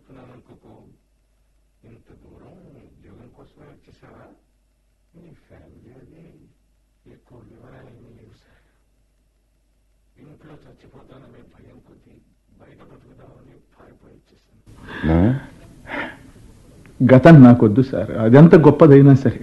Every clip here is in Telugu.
చెప్తున్నాను అనుకోకు ఇంత దూరం ఉద్యోగం కోసమే వచ్చేసావా నీ ఫ్యామిలీ అది ఎక్కువ వివరాలు ఏమీ లేవు సార్ ఇంట్లో చచ్చిపోతాననే భయం కొద్దీ బయట బతుకుదామని పారిపోయి వచ్చేసాను గతం నాకొద్దు సార్ అదెంత గొప్పదైనా సరే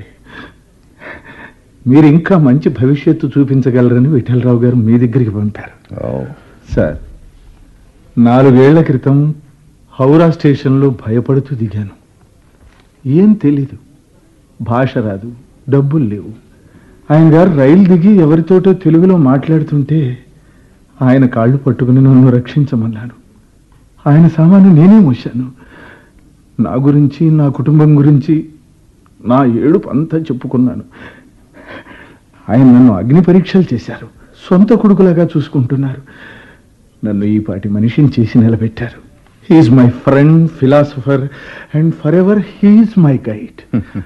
మీరు ఇంకా మంచి భవిష్యత్తు చూపించగలరని విఠలరావు గారు మీ దగ్గరికి పంపారు సార్ నాలుగేళ్ల క్రితం హౌరా స్టేషన్లో భయపడుతూ దిగాను ఏం తెలీదు భాష రాదు డబ్బులు లేవు ఆయన గారు రైలు దిగి ఎవరితోటో తెలుగులో మాట్లాడుతుంటే ఆయన కాళ్ళు పట్టుకుని నన్ను రక్షించమన్నాడు ఆయన సామాను నేనే మోశాను నా గురించి నా కుటుంబం గురించి నా ఏడుపు అంతా చెప్పుకున్నాను ఆయన నన్ను అగ్ని పరీక్షలు చేశారు సొంత కొడుకులాగా చూసుకుంటున్నారు నన్ను ఈ పాటి మనిషిని చేసి నిలబెట్టారు he's my friend philosopher and forever he's my guide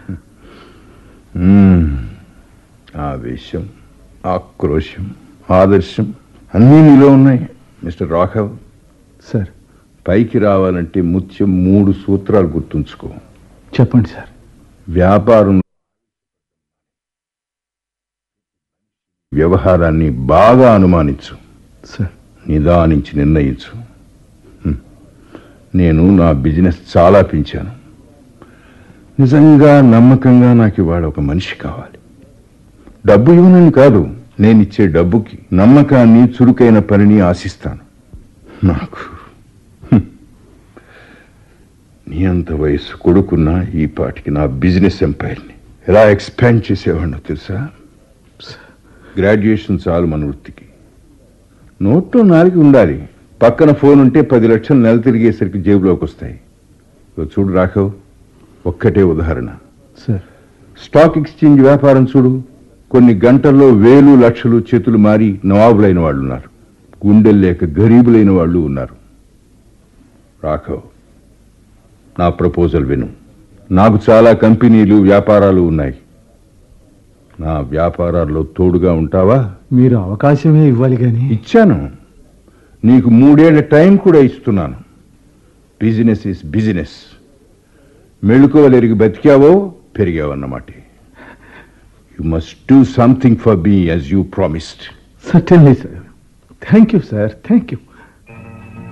hmm. ఆవేశం ఆక్రోశం ఆదర్శం అన్నీ నీలో ఉన్నాయి మిస్టర్ రాఘవ్ సార్ పైకి రావాలంటే ముత్యం మూడు సూత్రాలు గుర్తుంచుకో చెప్పండి సార్ వ్యాపారం వ్యవహారాన్ని బాగా అనుమానించు సార్ నిదానించి నిర్ణయించు హ్మ్. నేను నా బిజినెస్ చాలా పెంచాను నిజంగా నమ్మకంగా నాకు ఇవాళ ఒక మనిషి కావాలి డబ్బు ఇవ్వనని కాదు నేను ఇచ్చే డబ్బుకి నమ్మకాన్ని చురుకైన పనిని ఆశిస్తాను నాకు హ్మ్. నీ అంత వయసు కొడుకున్న ఈ పాటికి నా బిజినెస్ ఎంపైర్ని ఎలా ఎక్స్పాండ్ చేసేవాడినో తెలుసా గ్రాడ్యుయేషన్ చాలు మన వృత్తికి నోట్లో నాలుగు ఉండాలి పక్కన ఫోన్ ఉంటే పది లక్షలు నెల తిరిగేసరికి జేబులోకి వస్తాయి ఇదిగో చూడు రాఘవ్ ఒక్కటే ఉదాహరణ సార్ స్టాక్ ఎక్స్చేంజ్ వ్యాపారం చూడు కొన్ని గంటల్లో వేలు లక్షలు చేతులు మారి నవాబులైన వాళ్ళు ఉన్నారు గుండెలు లేక గరీబులైన వాళ్ళు ఉన్నారు రాఘవ్ నా ప్రపోజల్ విను నాకు చాలా కంపెనీలు వ్యాపారాలు ఉన్నాయి నా వ్యాపారాల్లో తోడుగా ఉంటావా మీరు అవకాశమే ఇవ్వాలి కానీ ఇచ్చాను నీకు మూడేళ్ల టైం కూడా ఇస్తున్నాను బిజినెస్ ఇస్ బిజినెస్ మెళుకోవలెరిగి బతికావో పెరిగావన్నమాట you must do something for be as you promised certainly sir thank you sir thank you